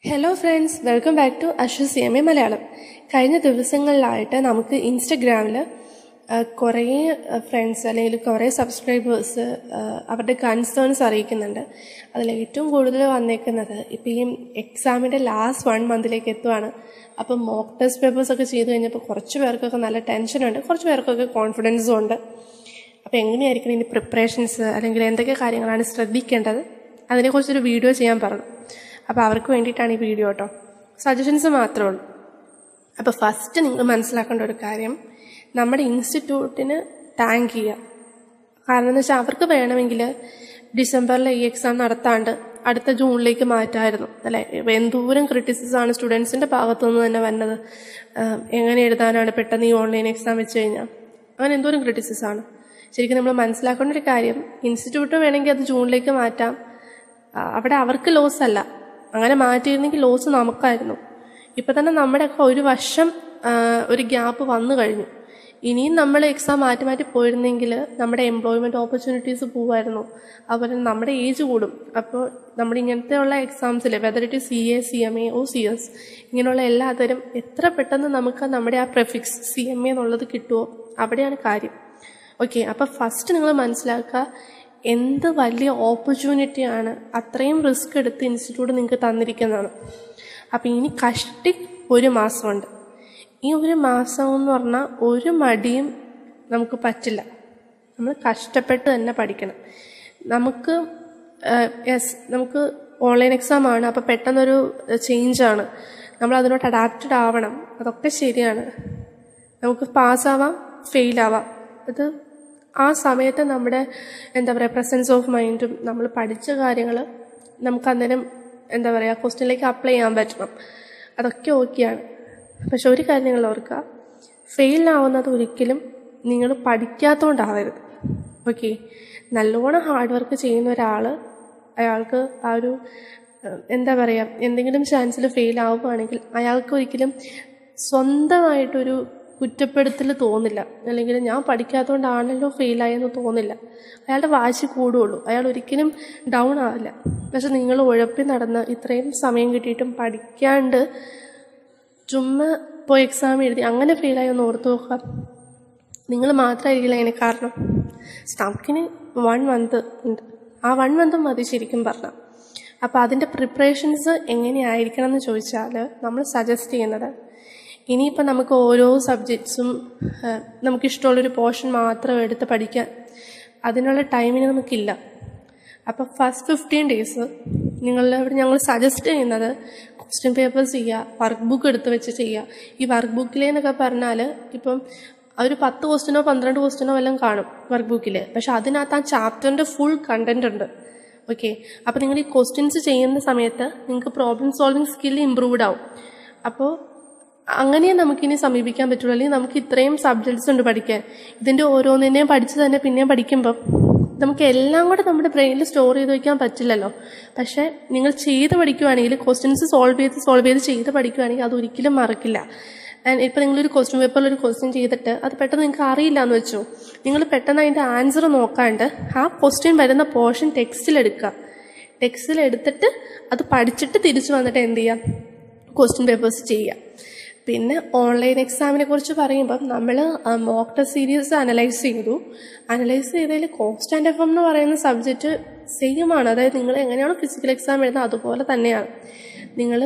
hello friends welcome back to Ashu C M A Malayalam കഴിഞ്ഞ ദിവസങ്ങളിലായിട്ട് നമുക്ക് ഇൻസ്റ്റഗ്രാമിൽ കുറേ ഫ്രണ്ട്സ് അല്ലെങ്കിൽ കുറേ സബ്സ്ക്രൈബേഴ്സ് അവരുടെ കൺസേൺസ് അറിയിക്കുന്നുണ്ട് അതിൽ ഏറ്റവും കൂടുതൽ വന്നേക്കുന്നത് ഇപ്പം ഈ എക്സാമിൻ്റെ ലാസ്റ്റ് വൺ മന്തിലേക്ക് എത്തുവാണ് അപ്പം മോക്ക് ടെസ്റ്റ് പേപ്പേഴ്സ് ഒക്കെ ചെയ്ത് കഴിഞ്ഞപ്പോൾ കുറച്ച് പേർക്കൊക്കെ നല്ല ടെൻഷനുണ്ട് കുറച്ച് പേർക്കൊക്കെ കോൺഫിഡൻസും ഉണ്ട് അപ്പോൾ എങ്ങനെയായിരിക്കണം ഇനി പ്രിപ്പറേഷൻസ് അല്ലെങ്കിൽ എന്തൊക്കെ കാര്യങ്ങളാണ് ശ്രദ്ധിക്കേണ്ടത് അതിനെക്കുറിച്ചൊരു വീഡിയോ ചെയ്യാൻ പറഞ്ഞു അപ്പോൾ അവർക്ക് വേണ്ടിയിട്ടാണ് ഈ വീഡിയോ കേട്ടോ സജഷൻസ് മാത്രമേ ഉള്ളൂ അപ്പോൾ ഫസ്റ്റ് നിങ്ങൾ മനസ്സിലാക്കേണ്ട ഒരു കാര്യം നമ്മുടെ ഇൻസ്റ്റിറ്റ്യൂട്ടിന് താങ്ക് ചെയ്യുക കാരണം എന്ന് വെച്ചാൽ അവർക്ക് വേണമെങ്കിൽ ഡിസംബറിൽ ഈ എക്സാം നടത്താണ്ട് അടുത്ത ജൂണിലേക്ക് മാറ്റായിരുന്നു അല്ലേ എന്തോരം ക്രിറ്റിസിസം ആണ് സ്റ്റുഡൻസിൻ്റെ ഭാഗത്തുനിന്ന് തന്നെ വന്നത് എങ്ങനെ എഴുതാനാണ് പെട്ടെന്ന് ഈ ഓൺലൈൻ എക്സാം വെച്ച് കഴിഞ്ഞാൽ അങ്ങനെ എന്തോരം ക്രിറ്റിസിസം ആണ് ശരിക്കും നമ്മൾ മനസ്സിലാക്കേണ്ട ഒരു കാര്യം ഇൻസ്റ്റിറ്റ്യൂട്ട് വേണമെങ്കിൽ അത് ജൂണിലേക്ക് മാറ്റാം അവിടെ അവർക്ക് ലോസ് അല്ല അങ്ങനെ മാറ്റിയിരുന്നെങ്കിൽ ലോസ് നമുക്കായിരുന്നു ഇപ്പം തന്നെ നമ്മുടെയൊക്കെ ഒരു വർഷം ഒരു ഗ്യാപ്പ് വന്നു കഴിഞ്ഞു ഇനിയും നമ്മൾ എക്സാം മാറ്റി മാറ്റി പോയിരുന്നെങ്കിൽ നമ്മുടെ എംപ്ലോയ്മെൻറ്റ് ഓപ്പർച്യൂണിറ്റീസ് പോവായിരുന്നു അതുപോലെ നമ്മുടെ ഏജ് കൂടും അപ്പോൾ നമ്മുടെ ഇങ്ങനത്തെ ഉള്ള എക്സാംസിൽ whether it C A C M A O C S ഇങ്ങനെയുള്ള എല്ലാത്തരം എത്ര പെട്ടെന്ന് നമുക്ക് നമ്മുടെ ആ പ്രെഫിക്സ് സി എം എ എന്നുള്ളത് കിട്ടുമോ അവിടെയാണ് കാര്യം ഓക്കെ അപ്പോൾ ഫസ്റ്റ് നിങ്ങൾ മനസ്സിലാക്കുക എന്ത് വലിയ ഓപ്പർച്യൂണിറ്റിയാണ് അത്രയും റിസ്ക് എടുത്ത് ഇൻസ്റ്റിറ്റ്യൂട്ട് നിങ്ങൾക്ക് തന്നിരിക്കുന്നതാണ് അപ്പം ഇനി കഷ്ടി ഒരു മാസമുണ്ട് ഈ ഒരു മാസം എന്ന് പറഞ്ഞാൽ ഒരു മടിയും നമുക്ക് പറ്റില്ല നമ്മൾ കഷ്ടപ്പെട്ട് തന്നെ പഠിക്കണം നമുക്ക് യെസ് നമുക്ക് ഓൺലൈൻ എക്സാം ആണ് അപ്പോൾ പെട്ടെന്നൊരു ചേഞ്ചാണ് നമ്മൾ അതിനോട്ട് അഡാപ്റ്റഡ് ആവണം അതൊക്കെ ശരിയാണ് നമുക്ക് പാസ്സാവാം ഫെയിലാവാം അത് ആ സമയത്ത് നമ്മുടെ എന്താ പറയുക പ്രസൻസ് ഓഫ് മൈൻഡും നമ്മൾ പഠിച്ച കാര്യങ്ങൾ നമുക്ക് അന്നേരം എന്താ പറയുക ക്വസ്റ്റ്യനിലേക്ക് അപ്ലൈ ചെയ്യാൻ പറ്റണം അതൊക്കെ ഓക്കെയാണ് പക്ഷെ ഒരു കാര്യം നിങ്ങൾ ഓർക്കുക ഫെയിലാവുന്നത് ഒരിക്കലും നിങ്ങൾ പഠിക്കാത്തതുകൊണ്ടാവരുത് ഓക്കെ നല്ലോണം ഹാർഡ് വർക്ക് ചെയ്യുന്ന ഒരാൾ അയാൾക്ക് ആ ഒരു എന്താ പറയുക എന്തെങ്കിലും ചാൻസിൽ ഫെയിൽ ആവുകയാണെങ്കിൽ അയാൾക്ക് ഒരിക്കലും സ്വന്തമായിട്ടൊരു കുറ്റപ്പെടുത്തൽ തോന്നില്ല അല്ലെങ്കിൽ ഞാൻ പഠിക്കാത്തതുകൊണ്ടാണല്ലോ ഫെയിലായെന്ന് തോന്നില്ല അയാളുടെ വാശി കൂടുകയുള്ളൂ അയാൾ ഒരിക്കലും ഡൗൺ ആവില്ല പക്ഷെ നിങ്ങൾ ഉഴപ്പി നടന്ന് ഇത്രയും സമയം കിട്ടിയിട്ടും പഠിക്കാണ്ട് ചുമ്മാ പോയി എക്സാം എഴുതി അങ്ങനെ ഫെയിലായി ഒന്ന് ഓർത്ത് നോക്കുക നിങ്ങൾ മാത്രമായിരിക്കില്ല അതിന് കാരണം സ്റ്റാഫിന് വൺ മന്ത് ഉണ്ട് ആ വൺ മന്ത് മതി ശരിക്കും പറഞ്ഞാൽ അപ്പോൾ അതിൻ്റെ പ്രിപ്പറേഷൻസ് എങ്ങനെയായിരിക്കണം എന്ന് ചോദിച്ചാൽ നമ്മൾ സജസ്റ്റ് ചെയ്യുന്നത് ഇനിയിപ്പോൾ നമുക്ക് ഓരോ സബ്ജക്ട്സും നമുക്കിഷ്ടമുള്ളൊരു പോർഷൻ മാത്രം എടുത്ത് പഠിക്കാൻ അതിനുള്ള ടൈമിന് നമുക്കില്ല അപ്പോൾ ഫസ്റ്റ് ഫിഫ്റ്റീൻ ഡേയ്സ് നിങ്ങളുടെ ഇവിടെ ഞങ്ങൾ സജസ്റ്റ് ചെയ്യുന്നത് ക്വസ്റ്റ്യൻ പേപ്പേഴ്സ് ചെയ്യുക വർക്ക് ബുക്ക് എടുത്ത് വെച്ച് ചെയ്യുക ഈ വർക്ക് ബുക്കിലേന്നൊക്കെ പറഞ്ഞാൽ ഇപ്പം ഒരു പത്ത് ക്വസ്റ്റ്യനോ പന്ത്രണ്ട് ക്വസ്റ്റ്യനോ എല്ലാം കാണും വർക്ക് ബുക്കിൽ പക്ഷെ അതിനകത്ത് ആ ചാപ്റ്ററിൻ്റെ ഫുൾ കണ്ടന്റ് ഉണ്ട് ഓക്കെ അപ്പോൾ നിങ്ങൾ ഈ ക്വസ്റ്റ്യൻസ് ചെയ്യുന്ന സമയത്ത് നിങ്ങൾക്ക് പ്രോബ്ലം സോൾവിങ് സ്കിൽ ഇമ്പ്രൂവ്ഡ് ആവും അപ്പോൾ അങ്ങനെ നമുക്കിനി സമീപിക്കാൻ പറ്റുള്ളൂ അല്ലെങ്കിൽ നമുക്ക് ഇത്രയും സബ്ജക്ട്സ് ഉണ്ട് പഠിക്കാൻ ഇതിൻ്റെ ഓരോന്നിനെയും പഠിച്ച് തന്നെ പിന്നെയും പഠിക്കുമ്പം നമുക്ക് എല്ലാം കൂടെ നമ്മുടെ ബ്രെയിനിൽ സ്റ്റോർ ചെയ്ത് വയ്ക്കാൻ പറ്റില്ലല്ലോ പക്ഷേ നിങ്ങൾ ചെയ്ത് പഠിക്കുവാണെങ്കിൽ ക്വസ്റ്റ്യൻസ് സോൾവ് ചെയ്ത് സോൾവ് ചെയ്ത് ചെയ്ത് പഠിക്കുവാണെങ്കിൽ അത് ഒരിക്കലും മറക്കില്ല ആൻഡ് ഇപ്പോൾ നിങ്ങളൊരു ക്വസ്റ്റ്യൻ പേപ്പറിൽ ഒരു ക്വസ്റ്റ്യൻ ചെയ്തിട്ട് അത് പെട്ടെന്ന് നിങ്ങൾക്ക് അറിയില്ല എന്ന് വെച്ചോ നിങ്ങൾ പെട്ടെന്ന് അതിൻ്റെ ആൻസർ നോക്കാണ്ട് ആ ക്വസ്റ്റ്യൻ വരുന്ന പോർഷൻ ടെക്സ്റ്റിലെടുക്കുക ടെക്സ്റ്റിലെടുത്തിട്ട് അത് പഠിച്ചിട്ട് തിരിച്ചു വന്നിട്ട് എന്ത് ചെയ്യുക ക്വസ്റ്റ്യൻ പേപ്പേഴ്സ് ചെയ്യുക പിന്നെ ഓൺലൈൻ എക്സാമിനെ കുറിച്ച് പറയുമ്പം നമ്മൾ മോക്ക് ടെസ്റ്റ് സീരീസ് അനലൈസ് ചെയ്തു അനലൈസ് ചെയ്തതിൽ കോസ്റ്റ് ആൻഡ് എഫ് എം എന്ന് പറയുന്ന സബ്ജക്റ്റ് സെയിം ആണ് അതായത് നിങ്ങൾ എങ്ങനെയാണോ ഫിസിക്കൽ എക്സാം എഴുതുന്നത് അതുപോലെ തന്നെയാണ് നിങ്ങൾ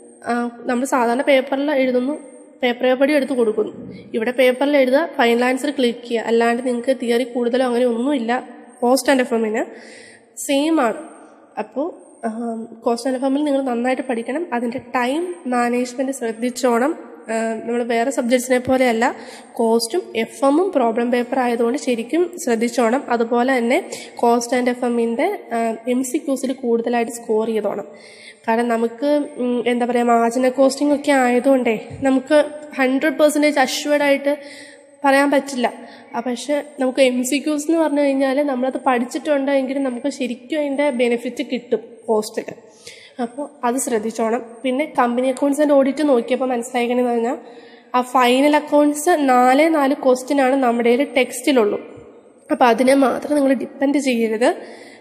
നമ്മൾ സാധാരണ പേപ്പറിൽ എഴുതുന്നു പേപ്പർ പേപ്പടി എടുത്ത് കൊടുക്കുന്നു ഇവിടെ പേപ്പറിൽ എഴുതുക ഫൈനൽ ആൻസർ ക്ലിക്ക് ചെയ്യുക അല്ലാണ്ട് നിങ്ങൾക്ക് തിയറി കൂടുതലോ അങ്ങനെ ഒന്നുമില്ല കോസ്റ്റ് ആൻഡ് എഫ് എമ്മിന് സെയിം ആണ് അപ്പോൾ കോസ്റ്റ് ആൻഡ് എഫ് എമ്മിൽ നിങ്ങൾ നന്നായിട്ട് പഠിക്കണം അതിൻ്റെ ടൈം മാനേജ്മെൻറ്റ് ശ്രദ്ധിച്ചോണം നമ്മൾ വേറെ സബ്ജക്ട്സിനെ പോലെയല്ല കോസ്റ്റും എഫ് എമ്മും പ്രോബ്ലം പേപ്പർ ആയതുകൊണ്ട് ശരിക്കും ശ്രദ്ധിച്ചോണം അതുപോലെ തന്നെ കോസ്റ്റ് ആൻഡ് എഫ് എമ്മിൻ്റെ എം സി ക്യൂസിൽ കൂടുതലായിട്ട് സ്കോർ ചെയ്തോണം കാരണം നമുക്ക് എന്താ പറയുക മാർജിനൽ കോസ്റ്റിംഗ് ഒക്കെ ആയതുകൊണ്ടേ നമുക്ക് ഹൺഡ്രഡ് പെർസെൻറ്റേജ് അഷ്വേർഡ് ആയിട്ട് പറയാൻ പറ്റില്ല പക്ഷെ നമുക്ക് എം സി ക്യൂസ് എന്ന് പറഞ്ഞു കഴിഞ്ഞാൽ നമ്മളത് പഠിച്ചിട്ടുണ്ടെങ്കിൽ നമുക്ക് ശരിക്കും അതിൻ്റെ ബെനിഫിറ്റ് കിട്ടും കോസ്റ്റിൽ അപ്പോൾ അത് ശ്രദ്ധിച്ചോണം പിന്നെ കമ്പനി അക്കൗണ്ട്സ് ആൻഡ് ഓഡിറ്റ് നോക്കിയപ്പോൾ മനസ്സിലാക്കണമെന്ന് പറഞ്ഞാൽ ആ ഫൈനൽ അക്കൗണ്ട്സ് നാല് നാല് ക്വസ്റ്റ്യൻ ആണ് നമ്മുടെ കയ്യിൽ ടെക്സ്റ്റിലുള്ളൂ അപ്പോൾ അതിനെ മാത്രം നിങ്ങൾ ഡിപ്പെൻഡ് ചെയ്യരുത്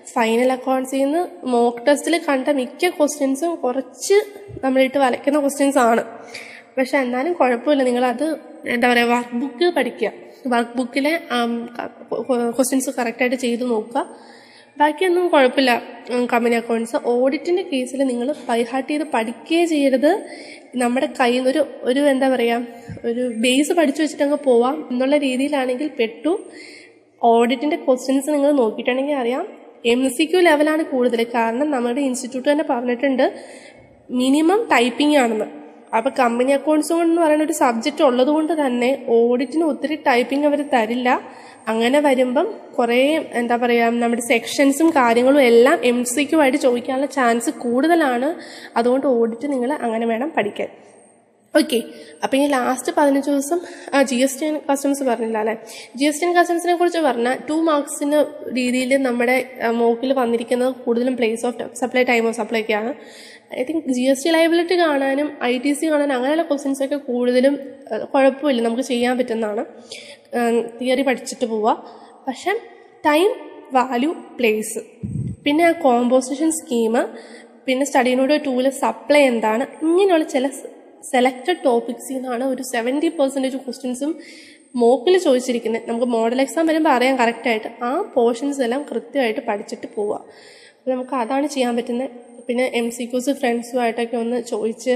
ഫൈനൽ അക്കൗണ്ട്സിൽ നിന്ന് മോക്ക് ടെസ്റ്റിൽ കണ്ട മിക്ക ക്വസ്റ്റ്യൻസും കുറച്ച് നമ്മളിട്ട് വലയ്ക്കുന്ന ക്വസ്റ്റ്യൻസ് ആണ് പക്ഷെ എന്നാലും കുഴപ്പമില്ല നിങ്ങളത് എന്താ പറയുക വർക്ക് ബുക്ക് പഠിക്കുക വർക്ക് ബുക്കിലെ ക്വസ്റ്റ്യൻസ് കറക്റ്റായിട്ട് ചെയ്ത് നോക്കുക ബാക്കിയൊന്നും കുഴപ്പമില്ല കമ്പനി അക്കൗണ്ട്സ് ഓഡിറ്റിൻ്റെ കേസിൽ നിങ്ങൾ ബൈഹാർട്ട് ചെയ്ത് പഠിക്കുകയേ ചെയ്യരുത് നമ്മുടെ കയ്യിൽ നിന്ന് ഒരു ഒരു എന്താ പറയുക ഒരു ബേസ് പഠിച്ചു വെച്ചിട്ട് അങ്ങ് പോവാം എന്നുള്ള രീതിയിലാണെങ്കിൽ പെട്ടു ഓഡിറ്റിൻ്റെ ക്വസ്റ്റ്യൻസ് നിങ്ങൾ നോക്കിയിട്ടുണ്ടെങ്കിൽ അറിയാം എം സി ക്യു ലെവലാണ് കൂടുതൽ കാരണം നമ്മുടെ ഇൻസ്റ്റിറ്റ്യൂട്ട് തന്നെ പറഞ്ഞിട്ടുണ്ട് മിനിമം ടൈപ്പിംഗ് ആണെന്ന് അപ്പോൾ കമ്പനി അക്കൗണ്ട്സ് എന്ന് പറയുന്ന ഒരു സബ്ജക്റ്റ് ഉള്ളത് കൊണ്ട് തന്നെ ഓഡിറ്റിന് ഒത്തിരി ടൈപ്പിംഗ് അവർ തരില്ല അങ്ങനെ വരുമ്പം കുറേ എന്താ പറയുക നമ്മുടെ സെക്ഷൻസും കാര്യങ്ങളും എല്ലാം എം സി ക്യു ആയിട്ട് ചോദിക്കാനുള്ള ചാൻസ് കൂടുതലാണ് അതുകൊണ്ട് ഓഡിറ്റ് നിങ്ങൾ അങ്ങനെ വേണം പഠിക്കാൻ ഓക്കെ അപ്പം ഇനി ലാസ്റ്റ് പതിനഞ്ച് ദിവസം ജി എസ് ടി കസ്റ്റംസ് പറഞ്ഞില്ല അല്ലേ ജി എസ് ടി കസ്റ്റംസിനെ കുറിച്ച് പറഞ്ഞാൽ ടു മാർക്സിന് രീതിയിൽ നമ്മുടെ മോക്കിൽ വന്നിരിക്കുന്നത് കൂടുതലും place of supply time of സപ്ലൈക്കാണ് I think G S T liability കാണാനും ഐ ടി സി കാണാനും അങ്ങനെയുള്ള ക്വസ്റ്റ്യൻസ് ഒക്കെ കൂടുതലും കുഴപ്പമില്ല നമുക്ക് ചെയ്യാൻ പറ്റുന്നതാണ് തിയറി പഠിച്ചിട്ട് പോവുക പക്ഷെ ടൈം വാല്യൂ പ്ലേസ് പിന്നെ ആ കോമ്പോസിഷൻ സ്കീം പിന്നെ സ്റ്റഡിനോട് ടൂല് സപ്ലൈ എന്താണ് ഇങ്ങനെയുള്ള ചില സെലക്റ്റഡ് ടോപ്പിക്സിൽ നിന്നാണ് ഒരു സെവൻറ്റി പെർസെൻറ്റേജ് ക്വസ്റ്റ്യൻസും മോക്കിൽ ചോദിച്ചിരിക്കുന്നത് നമുക്ക് മോഡൽ എക്സാം വരുമ്പോൾ അറിയാം കറക്റ്റായിട്ട് ആ പോർഷൻസ് എല്ലാം കൃത്യമായിട്ട് പഠിച്ചിട്ട് പോവുക അപ്പോൾ നമുക്ക് അതാണ് ചെയ്യാൻ പറ്റുന്നത് പിന്നെ എം സി ക്യൂസ് ഫ്രണ്ട്സുമായിട്ടൊക്കെ ഒന്ന് ചോദിച്ച്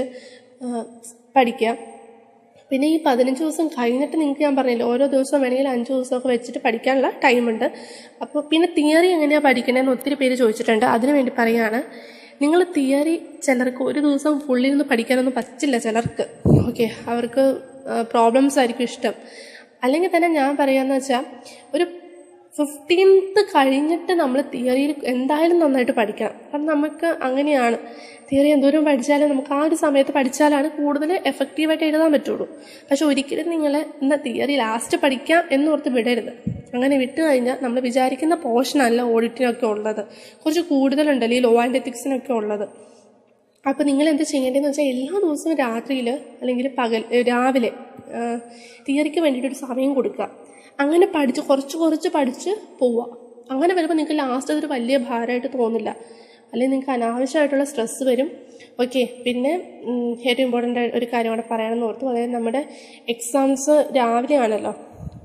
പഠിക്കുക പിന്നെ ഈ പതിനഞ്ച് ദിവസം കഴിഞ്ഞിട്ട് നിങ്ങൾക്ക് ഞാൻ പറഞ്ഞില്ല ഓരോ ദിവസം വേണമെങ്കിൽ അഞ്ച് ദിവസമൊക്കെ വെച്ചിട്ട് പഠിക്കാനുള്ള ടൈമുണ്ട് അപ്പോൾ പിന്നെ തിയറി എങ്ങനെയാണ് പഠിക്കണമെന്ന് ഒത്തിരി പേര് ചോദിച്ചിട്ടുണ്ട് അതിനു വേണ്ടി പറയുകയാണ് നിങ്ങൾ തിയറി ചിലർക്ക് ഒരു ദിവസം ഫുള്ളിൽ നിന്ന് പഠിക്കാനൊന്നും പറ്റില്ല ചിലർക്ക് ഓക്കെ അവർക്ക് പ്രോബ്ലംസ് ആയിരിക്കും ഇഷ്ടം അല്ലെങ്കിൽ തന്നെ ഞാൻ പറയാന്ന് വെച്ചാൽ ഒരു ഫിഫ്റ്റീൻത്ത് കഴിഞ്ഞിട്ട് നമ്മൾ തിയറിയിൽ എന്തായാലും നന്നായിട്ട് പഠിക്കണം കാരണം നമുക്ക് അങ്ങനെയാണ് തിയറി എന്തോരം പഠിച്ചാലും നമുക്ക് ആ ഒരു സമയത്ത് പഠിച്ചാലാണ് കൂടുതൽ എഫക്റ്റീവായിട്ട് എഴുതാൻ പറ്റുള്ളൂ പക്ഷെ ഒരിക്കലും നിങ്ങൾ എന്നാൽ തിയറി ലാസ്റ്റ് പഠിക്കാം എന്നോർത്ത് വിടരുത് അങ്ങനെ വിട്ട് കഴിഞ്ഞാൽ നമ്മൾ വിചാരിക്കുന്ന പോർഷനല്ല ഓഡിറ്റിനൊക്കെ ഉള്ളത് കുറച്ച് കൂടുതലുണ്ടല്ലോ ഈ ലോ ആൻഡ് എത്തിക്സിനൊക്കെ ഉള്ളത് അപ്പോൾ നിങ്ങൾ എന്ത് ചെയ്യേണ്ടതെന്ന് വെച്ചാൽ എല്ലാ ദിവസവും രാത്രിയിൽ അല്ലെങ്കിൽ പകൽ രാവിലെ തിയറിക്ക് വേണ്ടിയിട്ടൊരു സമയം കൊടുക്കുക അങ്ങനെ പഠിച്ച് കുറച്ച് കുറച്ച് പഠിച്ച് പോവുക അങ്ങനെ വരുമ്പോൾ നിങ്ങൾക്ക് ലാസ്റ്റ് അതൊരു വലിയ ഭാരമായിട്ട് തോന്നില്ല അല്ലെങ്കിൽ നിങ്ങൾക്ക് അനാവശ്യമായിട്ടുള്ള സ്ട്രെസ്സ് വരും ഓക്കെ പിന്നെ ഏറ്റവും ഇമ്പോർട്ടൻ്റ് ഒരു കാര്യം കൂടെ പറയണമെന്ന് ഓർത്തു അതായത് നമ്മുടെ എക്സാംസ് രാവിലെ ആണല്ലോ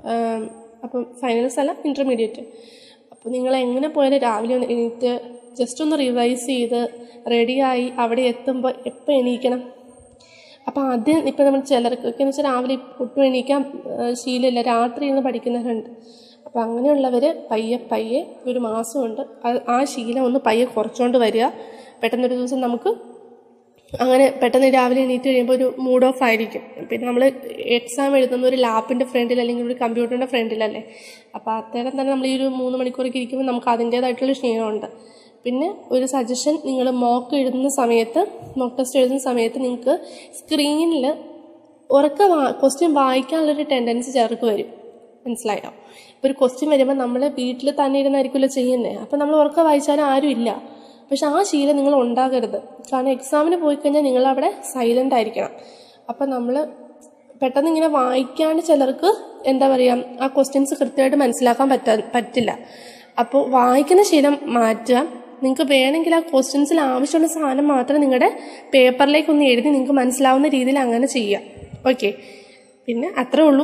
അപ്പം ഫൈനൽസ് അല്ല ഇൻ്റർമീഡിയറ്റ് അപ്പോൾ നിങ്ങൾ എങ്ങനെ പോയാലും രാവിലെ ഒന്ന് എണീറ്റ് ജസ്റ്റ് ഒന്ന് റിവൈസ് ചെയ്ത് റെഡിയായി അവിടെ എത്തുമ്പോൾ എപ്പോൾ എണീക്കണം അപ്പോൾ ആദ്യം ഇപ്പം നമ്മൾ ചിലർക്കൊക്കെ എന്ന് വെച്ചാൽ രാവിലെ ഒട്ടും എണീക്കാൻ ശീലമില്ല രാത്രി ഇരുന്ന് പഠിക്കുന്നവരുണ്ട് അപ്പോൾ അങ്ങനെയുള്ളവർ പയ്യെ പയ്യെ ഒരു മാസമുണ്ട് ആ ശീലം ഒന്ന് പയ്യെ കുറച്ചുകൊണ്ട് വരിക പെട്ടെന്നൊരു ദിവസം നമുക്ക് അങ്ങനെ പെട്ടെന്ന് രാവിലെ എണീറ്റ് കഴിയുമ്പോൾ ഒരു മൂഡ് ഓഫ് ആയിരിക്കും പിന്നെ നമ്മൾ എക്സാം എഴുതുന്ന ഒരു ലാപ്പിൻ്റെ ഫ്രണ്ടിൽ അല്ലെങ്കിൽ ഒരു കമ്പ്യൂട്ടറിൻ്റെ ഫ്രണ്ടിലല്ലേ അപ്പോൾ അത്തരം തന്നെ നമ്മൾ ഈ ഒരു മൂന്ന് മണിക്കൂറൊക്കെ ഇരിക്കുമ്പോൾ നമുക്ക് അതിൻ്റേതായിട്ടുള്ള ക്ഷീണമുണ്ട് പിന്നെ ഒരു സജഷൻ നിങ്ങൾ മോക്ക് എഴുതുന്ന സമയത്ത് മോക്ക് ടെസ്റ്റ് എഴുതുന്ന സമയത്ത് നിങ്ങൾക്ക് സ്ക്രീനിൽ ഉറക്ക വാ ക്വസ്റ്റ്യൻ വായിക്കാനുള്ളൊരു ടെൻഡൻസി ചിലർക്ക് വരും മനസ്സിലായോ ഇപ്പോൾ ഒരു ക്വസ്റ്റ്യൻ വരുമ്പോൾ നമ്മൾ വീട്ടിൽ തന്നെ ഇരുന്നായിരിക്കുമല്ലോ ചെയ്യുന്നത് അപ്പോൾ നമ്മൾ ഉറക്ക വായിച്ചാലും ആരും ഇല്ല പക്ഷെ ആ ശീലം നിങ്ങൾ ഉണ്ടാകരുത് കാരണം എക്സാമിന് പോയി കഴിഞ്ഞാൽ നിങ്ങൾ അവിടെ സൈലൻ്റ് ആയിരിക്കണം അപ്പം നമ്മൾ പെട്ടെന്ന് ഇങ്ങനെ വായിക്കാണ്ട് ചിലർക്ക് എന്താ പറയുക ആ ക്വസ്റ്റ്യൻസ് കൃത്യമായിട്ട് മനസ്സിലാക്കാൻ പറ്റാ പറ്റില്ല അപ്പോൾ വായിക്കുന്ന ശീലം മാറ്റുക നിങ്ങൾക്ക് വേണമെങ്കിൽ ആ ക്വസ്റ്റ്യൻസിൽ ആവശ്യമുള്ള സാധനം മാത്രം നിങ്ങളുടെ പേപ്പറിലേക്ക് ഒന്ന് എഴുതി നിങ്ങൾക്ക് മനസ്സിലാവുന്ന രീതിയിൽ അങ്ങനെ ചെയ്യുക ഓക്കെ പിന്നെ അത്രേ ഉള്ളൂ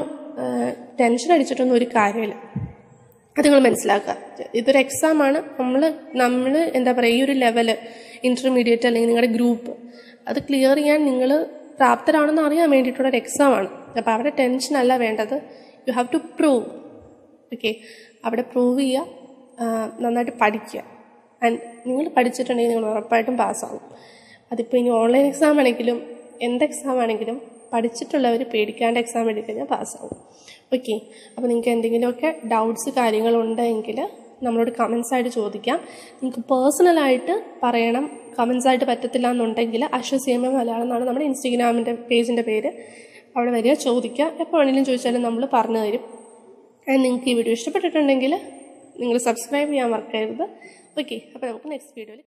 ടെൻഷൻ അടിച്ചിട്ടൊന്നും ഒരു കാര്യമില്ല അത് നിങ്ങൾ മനസ്സിലാക്കുക ഇതൊരു എക്സാമാണ് നമ്മൾ നമ്മൾ എന്താ പറയുക ഈ ഒരു ലെവല് ഇൻ്റർമീഡിയറ്റ് അല്ലെങ്കിൽ നിങ്ങളുടെ ഗ്രൂപ്പ് അത് ക്ലിയർ ചെയ്യാൻ നിങ്ങൾ പ്രാപ്തരാണെന്ന് അറിയാൻ വേണ്ടിയിട്ടുള്ള ഒരു എക്സാമാണ് അപ്പോൾ അവിടെ ടെൻഷൻ അല്ല വേണ്ടത് you have to prove okay അവിടെ പ്രൂവ് ചെയ്യുക നന്നായിട്ട് പഠിക്കുക ആൻഡ് നിങ്ങൾ പഠിച്ചിട്ടുണ്ടെങ്കിൽ നിങ്ങൾ ഉറപ്പായിട്ടും പാസ്സാവും അതിപ്പോൾ ഇനി ഓൺലൈൻ എക്സാം ആണെങ്കിലും എന്ത് എക്സാം ആണെങ്കിലും പഠിച്ചിട്ടുള്ളവർ പേടിക്കാണ്ട് എക്സാം എഴുതി കഴിഞ്ഞാൽ പാസ്സാവും ഓക്കെ അപ്പോൾ നിങ്ങൾക്ക് എന്തെങ്കിലുമൊക്കെ ഡൗട്ട്സ് കാര്യങ്ങളുണ്ടെങ്കിൽ നമ്മളോട് കമൻസ് ആയിട്ട് ചോദിക്കാം നിങ്ങൾക്ക് പേഴ്സണലായിട്ട് പറയണം കമൻസ് ആയിട്ട് പറ്റത്തില്ല എന്നുണ്ടെങ്കിൽ അശ്വസ് എം എ മലയാളം എന്നാണ് നമ്മുടെ ഇൻസ്റ്റഗ്രാമിൻ്റെ പേജിൻ്റെ പേര് അവിടെ വരിക ചോദിക്കുക എപ്പോൾ വേണമെങ്കിലും ചോദിച്ചാലും നമ്മൾ പറഞ്ഞു തരും ആൻഡ് നിങ്ങൾക്ക് ഈ വീഡിയോ ഇഷ്ടപ്പെട്ടിട്ടുണ്ടെങ്കിൽ നിങ്ങൾ സബ്സ്ക്രൈബ് ചെയ്യാൻ മറക്കരുത് ഓക്കെ അപ്പോൾ നമുക്ക് നെക്സ്റ്റ് വീഡിയോയിൽ